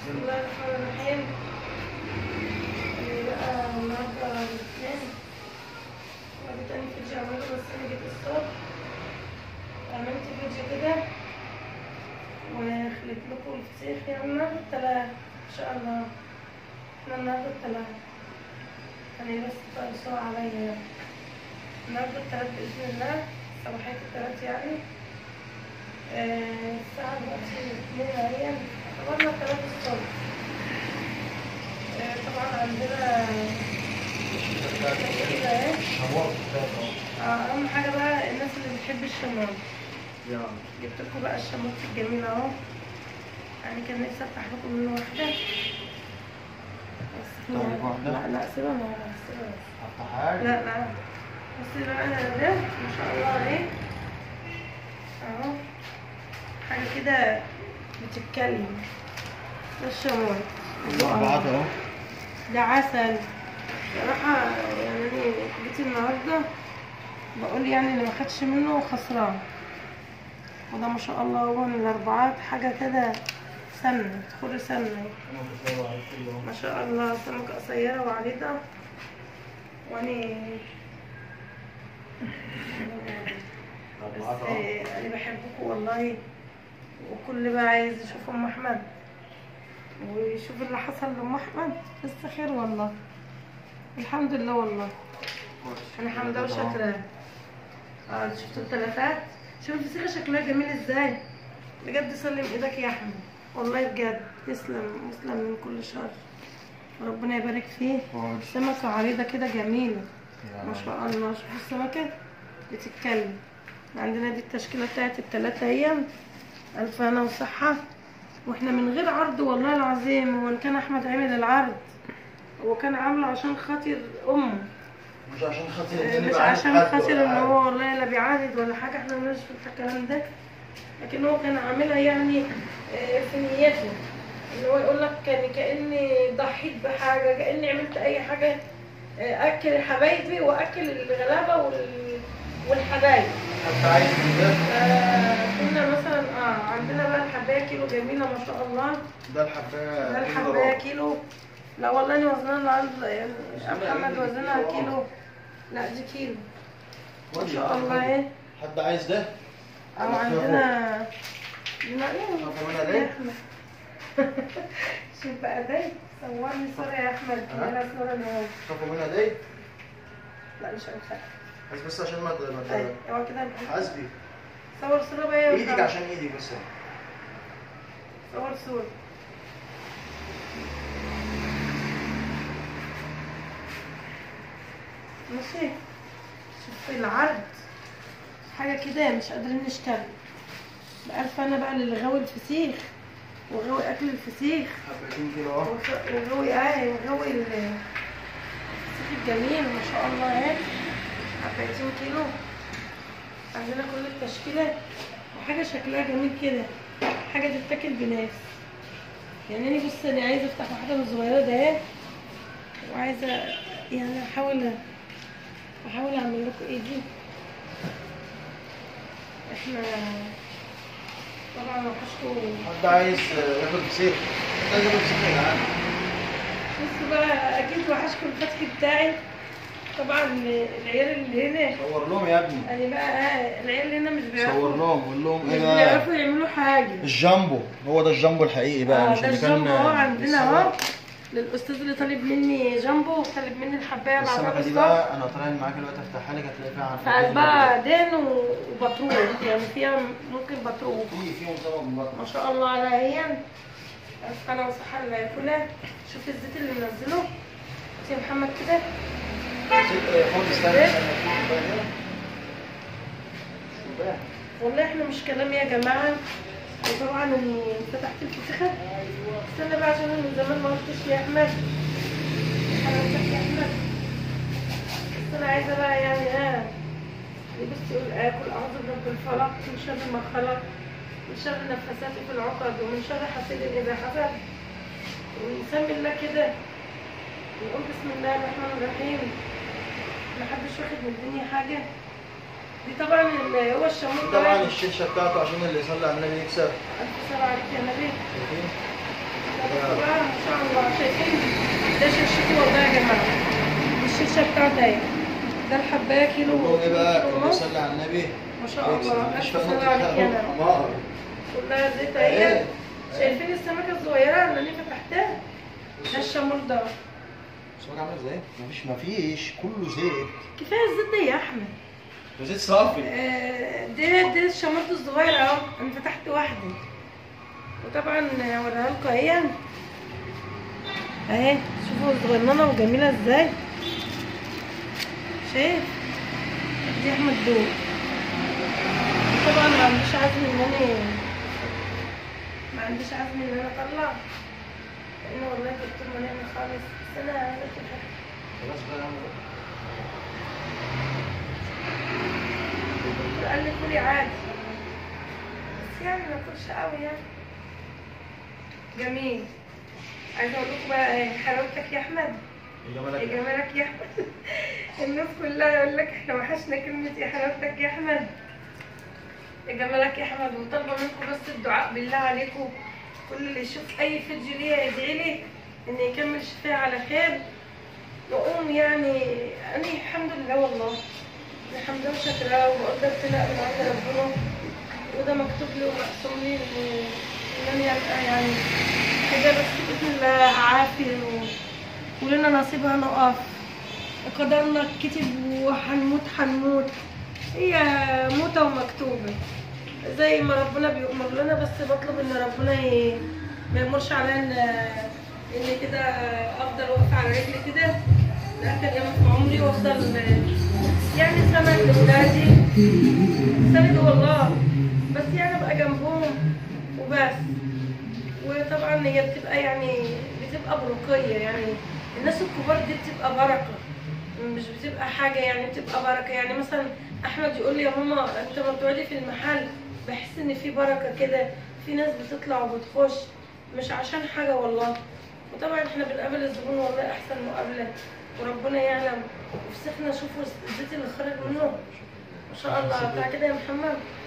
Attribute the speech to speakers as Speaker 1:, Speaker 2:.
Speaker 1: بسم الله الرحمن الرحيم آه، بقى النهارده الاثنين وادي تاني فيديو عملته بس انا جيت الصبح عملت فيديو كده وخليت لكم الفسيخ يعني النهارده التلات ان شاء الله احنا النهارده التلات يعني بس تقرصوا عليا يعني النهارده التلات بإذن الله صباحية التلات يعني آه، الساعة دلوقتي اتنين اهي اعتبرنا تلات الصبح آه، طبعا عندنا كده اهي آه، اهم حاجة بقى الناس اللي بتحب الشمام جبت لكم بقى الشموت الجميل اهو يعني كان نفسي افتح لكم منه واحدة بس
Speaker 2: طيب، واحدة؟
Speaker 1: لا لا سيبها معايا سيبها بس.
Speaker 2: افتحها
Speaker 1: لا لا بصي بقى انا ده ما شاء الله عليه اهو حاجة كده بتتكلم ده الشموت
Speaker 2: اربعات اهو
Speaker 1: ده عسل صراحة يعني أنا جيت النهاردة بقول يعني اللي ما خدش منه خسران وده ما شاء الله هو من الأربعات حاجة كده سمنة تدخل سمنة ما شاء الله سمكة قصيرة وعريضة وأنا بس أنا بحبكم والله وكل بقى عايز يشوف أم أحمد ويشوف اللي حصل لأم أحمد بس خير والله الحمد لله والله أنا حمدة وشاكرة اه شفتوا التلاتات شوف الفسيخة شكلها جميل ازاي بجد سلم ايدك يا أحمد والله بجد يسلم يسلم من كل شر وربنا يبارك فيه سمكة عريضة كده جميلة ما شاء الله شوف السمكة بتتكلم عندنا دي التشكيلة بتاعت التلاتة ايام ألف هنا وصحة واحنا من غير عرض والله العظيم وان كان احمد عمل العرض هو كان عامله عشان خاطر امه
Speaker 2: مش عشان خاطر
Speaker 1: آه،
Speaker 2: الدنيا
Speaker 1: مش
Speaker 2: بقى
Speaker 1: عشان
Speaker 2: عندك حد
Speaker 1: خاطر
Speaker 2: ولا
Speaker 1: ان
Speaker 2: حاجة.
Speaker 1: هو والله لا بيعاند ولا حاجه احنا مالناش في الكلام ده لكن هو كان عاملها يعني آه، في نيته ان هو يقول لك كان كاني ضحيت بحاجه كاني عملت اي حاجه آه، اكل حبايبي واكل الغلابه وال- والحبايب
Speaker 2: حد عايز من ده
Speaker 1: آه، كنا مثلا اه عندنا بقى الحبايه كيلو جميله ما شاء الله
Speaker 2: ده الحبايه
Speaker 1: ده
Speaker 2: كيلو
Speaker 1: الحبايه
Speaker 2: ربع.
Speaker 1: كيلو لا والله انا وزنها النهارده يعني محمد وزنها كيلو لا دي كيلو ما شاء الله ايه
Speaker 2: حد عايز ده
Speaker 1: او عندنا عندنا ايه
Speaker 2: شوفوا منها
Speaker 1: يا
Speaker 2: ليه؟
Speaker 1: احمد شوف بقى ده صورني صورة يا احمد
Speaker 2: أه.
Speaker 1: انا صورة انا
Speaker 2: شوفوا منها دي
Speaker 1: لا مش هنخاف
Speaker 2: بس بس عشان ما ما-
Speaker 1: ايوه اوعى كده نحط.
Speaker 2: حاسبي
Speaker 1: صور صورة بقى يا
Speaker 2: ايدك
Speaker 1: محمد.
Speaker 2: عشان ايدك بس
Speaker 1: صور صورة ماشي شوف العرض حاجة كده مش قادرين نشتغل بألف أنا بقى اللي غاوي الفسيخ وغاوي أكل الفسيخ
Speaker 2: حبتين كيلو اهو
Speaker 1: وغ- وغاوي آه وغاوي ال- الفسيخ الجميل ما شاء الله اهي حبتين كيلو عندنا كل التشكيلة وحاجة شكلها جميل كده حاجة تتاكل بناس يعني انا بص انا عايزه افتح واحده من الصغيره ده اهي وعايزه يعني احاول احاول اعمل لكم ايه دي احنا طبعا وحشكم
Speaker 2: حد عايز ياكل فسيخ حد عايز ياكل فسيخ يا جدعان
Speaker 1: بصوا بقى اكيد وحشكم الفتح بتاعي طبعا العيال اللي هنا
Speaker 2: صور لهم يا ابني
Speaker 1: يعني بقى آه، العيال اللي هنا مش
Speaker 2: صور
Speaker 1: بيعرفوا
Speaker 2: لهم قول لهم
Speaker 1: مش
Speaker 2: ايه ده
Speaker 1: بيعرفوا يعملوا حاجه
Speaker 2: الجامبو هو ده الجامبو الحقيقي بقى
Speaker 1: اه
Speaker 2: مش
Speaker 1: ده
Speaker 2: اللي كان
Speaker 1: الجامبو اهو عندنا اهو للاستاذ اللي طالب مني جامبو طالب مني الحبايه
Speaker 2: السمكه
Speaker 1: بعدها
Speaker 2: دي
Speaker 1: بالظبط
Speaker 2: بقى انا طالع معاك دلوقتي افتحها لك هتلاقي فيها عن
Speaker 1: في قلبها دين و- وبطروق يعني فيها ممكن بطروق
Speaker 2: في فيهم سمك من بطن
Speaker 1: ما شاء الله على هي انا وصحة اللي ياكلها شوف الزيت اللي منزله بصي يا محمد كده
Speaker 2: خد استنى استنى شوفها
Speaker 1: والله احنا مش كلام يا جماعه وطبعا اني فتحت الفسخه استنى بقى عشان انا من زمان ما قلتش يا احمد حضرتك يا احمد بس انا عايزه بقى يعني اه بس يقول اكل اعوذ برب الفلق من شر ما خلق من شر نفسات في العقد ومن شر حسد اذا حسد ونسمي الله كده ونقول بسم الله الرحمن الرحيم محدش واخد من الدنيا حاجه دي طبعا اللي هو الشموع
Speaker 2: طبعا الشيشه بتاعته عشان اللي يصلي على النبي يكسب
Speaker 1: ألف سلام عليك يا نبي
Speaker 2: شايفين؟
Speaker 1: بصوا الفشه بتاعتها اهي ده الحبايه كيلو
Speaker 2: هو ايه بقى
Speaker 1: كيلو
Speaker 2: اللي
Speaker 1: ونص
Speaker 2: يصلي على النبي
Speaker 1: ما شاء الله
Speaker 2: مش
Speaker 1: الف
Speaker 2: فاهم
Speaker 1: سلام عليك يا نبي
Speaker 2: نار
Speaker 1: كلها زيت اهي
Speaker 2: ايه
Speaker 1: شايفين السمكه الصغيره اللي انا فتحتها ده الشامور ده
Speaker 2: السمك عامل ازاي؟ مفيش مفيش كله زيت
Speaker 1: كفايه الزيت ده يا احمد
Speaker 2: ده زيت صافي
Speaker 1: آه، دي دي الشمرت الصغيرة اهو انا فتحت واحدة وطبعا اوريها لكم اهي اهي شوفوا صغننة وجميلة ازاي شايف دي احمد دول طبعا ما عنديش عزم ان انا ما عنديش عزم ان انا اطلع لان والله كنت منام خالص بس انا عملت الحاجة
Speaker 2: خلاص بقى يا عم
Speaker 1: قال لي كلي عادي بس يعني ما كلش قوي يعني جميل عايزه اقول لكم بقى إيه، حلاوتك يا احمد
Speaker 2: يا
Speaker 1: يا
Speaker 2: جمالك
Speaker 1: جمالك يا احمد الناس كلها يقول لك احنا وحشنا كلمه يا حلاوتك يا احمد يا جمالك يا احمد وطالبه منكم بس الدعاء بالله عليكم كل اللي يشوف اي فيديو ليا يدعي لي ان يكمل شفاء على خير واقوم يعني انا الحمد لله والله الحمد لله شاكرة وبقدر تلاقي من عند ربنا وده مكتوب لي ومقسوم لي ان إن انا ابقى يعني كده بس باذن الله عافية و... ولنا نصيب هنقف قدرنا كتب وهنموت هنموت هي موتة ومكتوبة زي ما ربنا بيأمر لنا بس بطلب ان ربنا ي... ما يمرش عليا ان ان كده افضل واقفة على رجلي كده لاخر يوم في عمري وافضل يعني سند لولادي سند والله بس يعني ابقى جنبهم وبس وطبعا هي بتبقى يعني بتبقى برقية يعني الناس الكبار دي بتبقى بركة مش بتبقى حاجة يعني بتبقى بركة يعني مثلا أحمد يقول لي يا ماما أنت ما بتقعدي في المحل بحس إن في بركة كده في ناس بتطلع وبتخش مش عشان حاجة والله وطبعا احنا بنقابل الزبون والله أحسن مقابلة وربنا يعلم وفسخنا شوفوا الزيت اللي خرج منه ما شاء الله بتاع كده يا محمد